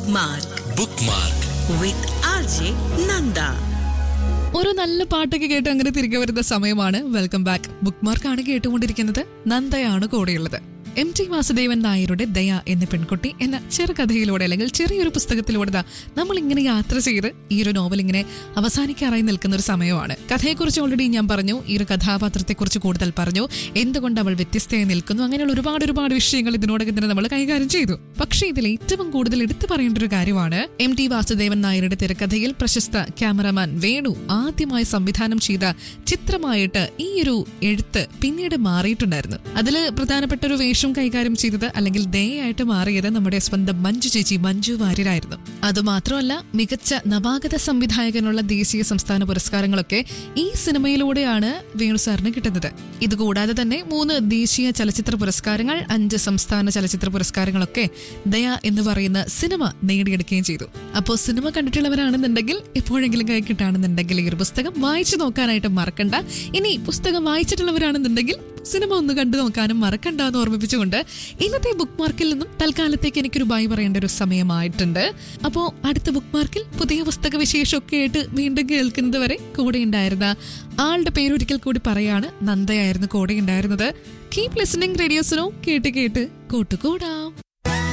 Bookmark bookmark with RJ Nanda. ഒരു നല്ല പാട്ടൊക്കെ കേട്ട് അങ്ങനെ തിരികെ വരുന്ന സമയമാണ് വെൽക്കം ബാക്ക് ബുക്ക് മാർക്കാണ് കേട്ടുകൊണ്ടിരിക്കുന്നത് നന്ദയാണ് കൂടെയുള്ളത് എം ടി വാസുദേവൻ നായരുടെ ദയ എന്ന പെൺകുട്ടി എന്ന ചെറുകഥയിലൂടെ അല്ലെങ്കിൽ ചെറിയൊരു പുസ്തകത്തിലൂടെ ദാ നമ്മൾ ഇങ്ങനെ യാത്ര ചെയ്ത് ഈ ഒരു നോവൽ ഇങ്ങനെ അവസാനിക്കാറായി നിൽക്കുന്ന ഒരു സമയമാണ് കഥയെക്കുറിച്ച് ഓൾറെഡി ഞാൻ പറഞ്ഞു ഈ ഒരു കഥാപാത്രത്തെക്കുറിച്ച് കൂടുതൽ പറഞ്ഞു എന്തുകൊണ്ട് അവൾ വ്യത്യസ്തയായി നിൽക്കുന്നു അങ്ങനെയുള്ള ഒരുപാട് ഒരുപാട് വിഷയങ്ങൾ ഇതിനോടൊക്കെ തന്നെ നമ്മൾ കൈകാര്യം ചെയ്തു പക്ഷേ ഇതിൽ ഏറ്റവും കൂടുതൽ എടുത്തു പറയേണ്ട ഒരു കാര്യമാണ് എം ടി വാസുദേവൻ നായരുടെ തിരക്കഥയിൽ പ്രശസ്ത ക്യാമറമാൻ വേണു ആദ്യമായി സംവിധാനം ചെയ്ത ചിത്രമായിട്ട് ഈ ഒരു എഴുത്ത് പിന്നീട് മാറിയിട്ടുണ്ടായിരുന്നു അതിൽ പ്രധാനപ്പെട്ട ഒരു വേഷം കൈകാര്യം ചെയ്തത് അല്ലെങ്കിൽ ദയായിട്ട് മാറിയത് നമ്മുടെ സ്വന്തം മഞ്ജു ചേച്ചി മഞ്ജു വാര്യരായിരുന്നു അതുമാത്രമല്ല മികച്ച നവാഗത സംവിധായകനുള്ള ദേശീയ സംസ്ഥാന പുരസ്കാരങ്ങളൊക്കെ ഈ സിനിമയിലൂടെയാണ് വേണു സാറിന് കിട്ടുന്നത് ഇതുകൂടാതെ തന്നെ മൂന്ന് ദേശീയ ചലച്ചിത്ര പുരസ്കാരങ്ങൾ അഞ്ച് സംസ്ഥാന ചലച്ചിത്ര പുരസ്കാരങ്ങളൊക്കെ ദയ എന്ന് പറയുന്ന സിനിമ നേടിയെടുക്കുകയും ചെയ്തു അപ്പോൾ സിനിമ കണ്ടിട്ടുള്ളവരാണെന്നുണ്ടെങ്കിൽ എപ്പോഴെങ്കിലും കൈ കിട്ടുകയാണെന്നുണ്ടെങ്കിൽ ഈ ഒരു പുസ്തകം വായിച്ചു നോക്കാനായിട്ട് മറക്കണ്ട ഇനി പുസ്തകം വായിച്ചിട്ടുള്ളവരാണെന്നുണ്ടെങ്കിൽ സിനിമ ഒന്ന് കണ്ടു നോക്കാനും മറക്കണ്ട എന്ന് ഓർമ്മിപ്പിച്ചുകൊണ്ട് ഇന്നത്തെ ബുക്ക് മാർക്കിൽ നിന്നും തൽക്കാലത്തേക്ക് എനിക്കൊരു ബൈ പറയേണ്ട ഒരു സമയമായിട്ടുണ്ട് അപ്പോൾ അടുത്ത ബുക്ക് മാർക്കിൽ പുതിയ പുസ്തക വിശേഷമൊക്കെ ആയിട്ട് വീണ്ടും കേൾക്കുന്നത് വരെ കൂടെ ഉണ്ടായിരുന്ന ആളുടെ പേരൊരിക്കൽ കൂടി പറയാണ് നന്ദയായിരുന്നു കൂടെ ഉണ്ടായിരുന്നത് കീപ് ലിസണിംഗ് റേഡിയോസിനോ കേട്ട് കേട്ട് കൂട്ടുകൂടാം